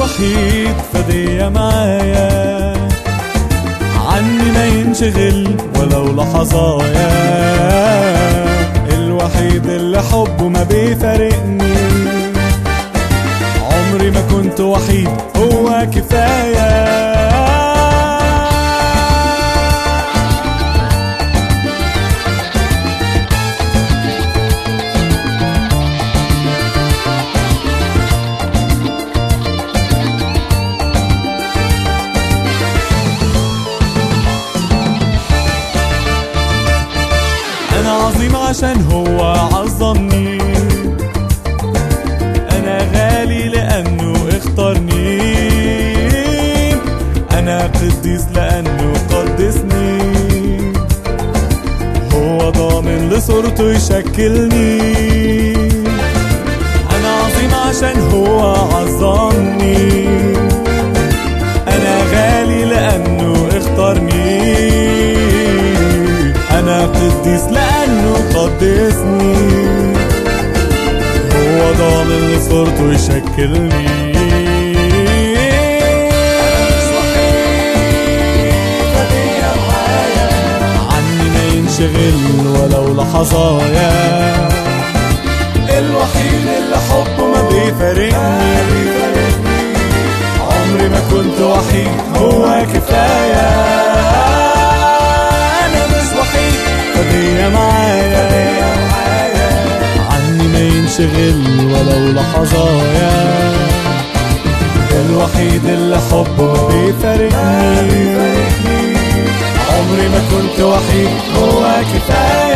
الوحيد فدية معايا عني ما ينشغل ولو لحظايا الوحيد اللي حبه ما بيفارقني عمري ما كنت وحيد هو كفايه انا عظيم عشان هو عظمني انا غالي لانه اختارني انا قديس لانه قدسني هو ضامن لصورته يشكلني انا عظيم عشان هو عظمني انا غالي لانه اختارني انا قديس لانه قدسني هو ضامن لصورته يشكلني عني ما ينشغل ولو لحظايا الوحيد اللي حبه ما بيفارقني عمري ما كنت وحيد هو كفاية أنا مش وحيد فدية معايا عني ما ينشغل ولو لحظايا الوحيد اللي حبه ما بيفارقني عمري ما كنت وحيد هو كفاية